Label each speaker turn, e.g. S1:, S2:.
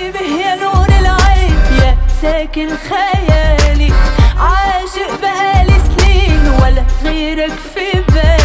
S1: حبيبي يا نور العين يا ساكن خيالي عاشق بقالي سنين ولا غيرك في بالي